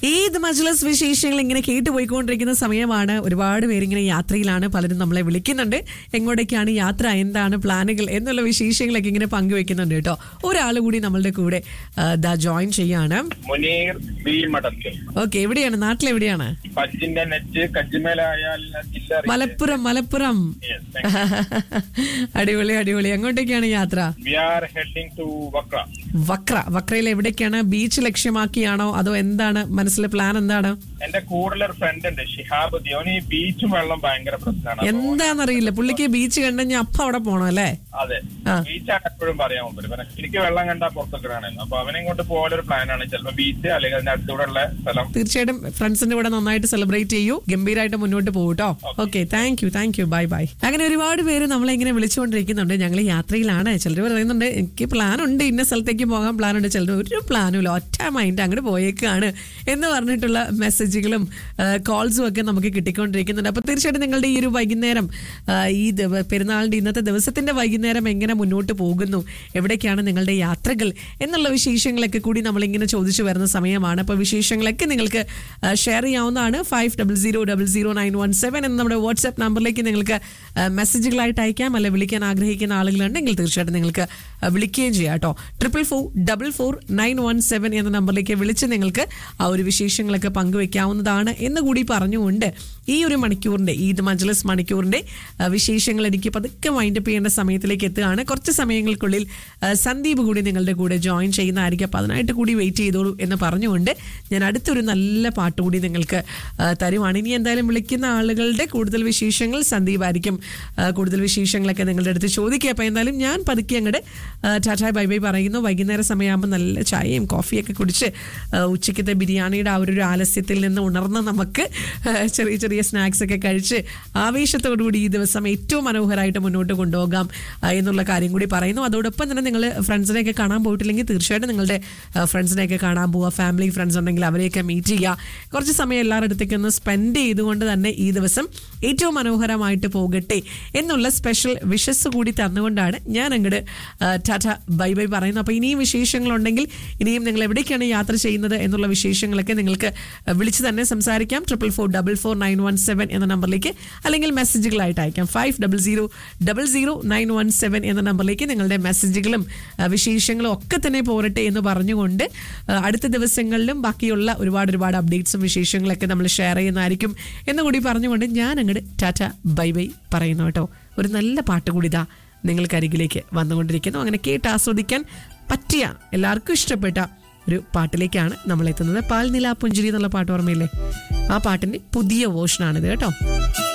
ഏത് മജ്ലസ് വിശേഷങ്ങൾ ഇങ്ങനെ കേട്ടുപോയിക്കൊണ്ടിരിക്കുന്ന സമയമാണ് ഒരുപാട് പേരിങ്ങനെ യാത്രയിലാണ് പലരും നമ്മളെ വിളിക്കുന്നുണ്ട് എങ്ങോട്ടേക്കാണ് യാത്ര എന്താണ് പ്ലാനുകൾ എന്നുള്ള വിശേഷങ്ങളൊക്കെ ഇങ്ങനെ പങ്കുവെക്കുന്നുണ്ട് കേട്ടോ ഒരാൾ കൂടി നമ്മളുടെ കൂടെ ആ, ദാ ജോയിൻ ചെയ്യാണ് മുനീർ ബി മടക്കൽ ഓക്കെ എവിടെയാണ് നാട്ടിലെവിടെയാണ് പച്ചിന്റെ നെറ്റ് കജ്ജിമേലായാൽ ജില്ല അറിയില്ലേ? Malappuram Malappuram Yes, thank you. അടിപൊളി അടിപൊളി എങ്ങോട്ടേക്കാണ് യാത്ര We are heading to വക്ര വക്ര വക്രയിൽ എവിടേക്കാണ് ബീച്ച് ലക്ഷ്യമാക്കിയാണോ അതോ എന്താണ് മനസ്സിലെ പ്ലാൻ എന്താണ് എന്റെ കൂടുതലൊരു ഫ്രണ്ട് ഉണ്ട് ഷിഹാബുദ്ദീൻ അവന് ഈ ബീച്ചും വെള്ളം ഭയങ്കര പ്രശ്നമാണ് അപ്പൊ എന്താണെന്നറിയില്ല പുള്ളിക്ക് ബീച്ച് കണ്ടുകഴിഞ്ഞാൽ അപ്പം അവിടെ പോകണം അല്ലേ അതെ ആ. ബീച്ചാണ് എപ്പോഴും പറയാൻ മുമ്പിൽ പിന്നെ എനിക്ക് വെള്ളം കണ്ടാൽ പുറത്തേക്കാണ് അപ്പൊ അവനെ കൊണ്ട് പോകാനൊരു പ്ലാനാണ് ചിലപ്പോ ബീച്ച് അല്ലെങ്കിൽ അതിന്റെ അടുത്തൂടെ ഉള്ള സ്ഥലം തീർച്ചയായിട്ടും ഫ്രണ്ട്സിന്റെ കൂടെ നന്നായിട്ട് സെലിബ്രേറ്റ് ചെയ്യൂ ഗംഭീരമായിട്ട് മുന്നോട്ട് പോകട്ടോ okay thank you thank you bye bye അങ്ങനെ ഒരുപാട് പേര് നമ്മളെ ഇങ്ങനെ വിളിച്ചുകൊണ്ടിരിക്കുന്നുണ്ട് ഞങ്ങൾ യാത്രയിലാണ് ചിലർ പറയുന്നുണ്ട് എനിക്ക് പ്ലാൻ ഉണ്ട് ഇന്ന സ്ഥലത്തേക്ക് പോകാൻ പ്ലാൻ ഉണ്ട് ചിലർ ഒരു പ്ലാനും ഇല്ല ഒറ്റ മൈൻഡ് അങ്ങോട്ട് പോയേക്കാണ് എന്ന് പറഞ്ഞിട്ടുള്ള മെസ്സേജുകളും കോൾസും ഒക്കെ നമുക്ക് കിട്ടിക്കൊണ്ടിരിക്കുന്നുണ്ട് അപ്പൊ തീർച്ചയായിട്ടും നിങ്ങളുടെ ഈ ഒരു വൈകുന്നേരം ആ, ഈ ദിവ- പെരുന്നാളിന്റെ ഇന്നത്തെ ദിവസത്തിന്റെ വൈകുന്നേരം എങ്ങനെ മുന്നോട്ട് പോകുന്നു എവിടേക്കാണ് നിങ്ങളുടെ യാത്രകൾ എന്നുള്ള വിശേഷങ്ങളൊക്കെ കൂടി നമ്മളിങ്ങനെ ചോദിച്ചു വരുന്ന സമയമാണ് അപ്പോൾ വിശേഷങ്ങളൊക്കെ നിങ്ങൾക്ക് ഷെയർ ചെയ്യാവുന്നതാണ് five double zero double zero nine one seven എന്ന നമ്മുടെ വാട്സ്ആപ്പ് നമ്പറിലേക്ക് നിങ്ങൾക്ക് ആ, മെസ്സേജുകളായിട്ട് അയക്കാം അല്ലെ വിളിക്കാൻ ആഗ്രഹിക്കുന്ന ആളുകളുണ്ടെങ്കിൽ തീർച്ചയായിട്ടും നിങ്ങൾക്ക് ആ, വിളിക്കുകയും ചെയ്യാം കേട്ടോ triple four double four nine one seven എന്ന നമ്പറിലേക്ക് വിളിച്ച് നിങ്ങൾക്ക് ആ ഒരു വിശേഷങ്ങളൊക്കെ പങ്കുവെക്കാവുന്നതാണ് എന്ന് കൂടി പറഞ്ഞുകൊണ്ട് ഈ ഒരു മണിക്കൂറിന്റെ ഈദ് മജ്ലസ് മണിക്കൂറിന്റെ ആ, വിശേഷങ്ങൾ എനിക്ക് പതുക്കെ വൈൻഡപ്പ് ചെയ്യേണ്ട സമയത്തിലേക്ക് എത്തുകയാണ് കുറച്ച് സമയങ്ങൾക്കുള്ളിൽ ആ, സന്ദീപ് കൂടി നിങ്ങളുടെ കൂടെ ജോയിൻ ചെയ്യുന്നതായിരിക്കും അപ്പോൾ അതിനായിട്ട് കൂടി വെയിറ്റ് ചെയ്തോളൂ എന്ന് പറഞ്ഞുകൊണ്ട് ഞാൻ അടുത്തൊരു നല്ല പാട്ട് കൂടി നിങ്ങൾക്ക് ആ, തരുവാണ് ഇനി എന്തായാലും വിളിക്കുന്ന ആളുകളുടെ കൂടുതൽ വിശേഷങ്ങൾ സന്ദീപ് ആയിരിക്കും ആ, കൂടുതൽ വിശേഷങ്ങളൊക്കെ നിങ്ങളുടെ അടുത്ത് ചോദിക്കുക അപ്പോൾ എന്തായാലും ഞാൻ പതുക്കെ അങ്ങോട്ട് ടാറ്റാ ബൈ ബൈ പറയുന്നു വൈകുന്നേരം സമയമാകുമ്പോൾ നല്ല ചായയും കോഫിയൊക്കെ കുടിച്ച് ആ, ഉച്ചയ്ക്കത്തെ ബിരിയാണിയുടെ ആ ഒരു ആലസ്യത്തിൽ നിന്ന് ഉണർന്ന് നമുക്ക് ആ, ചെറിയ ചെറിയ സ്നാക്സ് ഒക്കെ കഴിച്ച് ആവേശത്തോടുകൂടി ഈ ദിവസം ഏറ്റവും മനോഹരമായിട്ട് മുന്നോട്ട് കൊണ്ടുപോകാം ആ, എന്നുള്ള കാര്യം കൂടി പറയുന്നു അതോടൊപ്പം തന്നെ നിങ്ങൾ ഫ്രണ്ട്സിനെയൊക്കെ കാണാൻ പോയിട്ടില്ലെങ്കിൽ തീർച്ചയായിട്ടും നിങ്ങളുടെ ഫ്രണ്ട്സിനെയൊക്കെ കാണാൻ പോവുക ഫാമിലി ഫ്രണ്ട്സ് ഉണ്ടെങ്കിൽ അവരെയൊക്കെ മീറ്റ് ചെയ്യുക കുറച്ച് സമയം എല്ലാവരുടെ അടുത്തേക്ക് ഒന്ന് സ്പെൻഡ് ചെയ്തുകൊണ്ട് തന്നെ ഈ ദിവസം ഏറ്റവും മനോഹരമായിട്ട് പോകട്ടെ എന്നുള്ള സ്പെഷ്യൽ വിഷസ് കൂടി തന്നുകൊണ്ടാണ് ഞാൻ അങ്ങോട്ട് ടാറ്റ ബൈ ബൈ പറയുന്നത് അപ്പോൾ ഇനിയും വിശേഷങ്ങളുണ്ടെങ്കിൽ ഇനിയും നിങ്ങൾ എവിടേക്കാണ് യാത്ര ചെയ്യുന്നത് എന്നുള്ള വിശേഷങ്ങളൊക്കെ നിങ്ങൾക്ക് ആ, വിളിച്ച് തന്നെ സംസാരിക്കാം triple four double four nine one seven എന്ന നമ്പറിലേക്ക് അല്ലെങ്കിൽ മെസ്സേജുകളായിട്ട് അയക്കാം five double zero double zero nine one seven എന്ന നമ്പറിലേക്ക് നിങ്ങളുടെ മെസ്സേജുകളും ആ, വിശേഷങ്ങളും ഒക്കെ തന്നെ പോരട്ടെ എന്ന് പറഞ്ഞുകൊണ്ട് ആ, അടുത്ത ദിവസങ്ങളിലും ബാക്കിയുള്ള ഒരുപാട് ഒരുപാട് അപ്ഡേറ്റ്സും വിശേഷങ്ങളൊക്കെ നമ്മൾ ഷെയർ ചെയ്യുന്നതായിരിക്കും എന്നുകൂടി പറഞ്ഞുകൊണ്ട് ഞാൻ അങ്ങോട്ട് ടാറ്റ ബൈ ബൈ പറയുന്നു കേട്ടോ ഒരു നല്ല പാട്ട് കൂടി ഇതാ നിങ്ങൾക്കരികിലേക്ക് വന്നുകൊണ്ടിരിക്കുന്നു അങ്ങനെ കേട്ട് ആസ്വദിക്കാൻ പറ്റിയ എല്ലാവർക്കും ഇഷ്ടപ്പെട്ട ഒരു പാട്ടിലേക്കാണ് നമ്മൾ എത്തുന്നത് പാൽ നില പുഞ്ചിരി എന്നുള്ള പാട്ട് ഓർമ്മയില്ലേ ആ പാട്ടിന്റെ പുതിയ വേർഷനാണിത് കേട്ടോ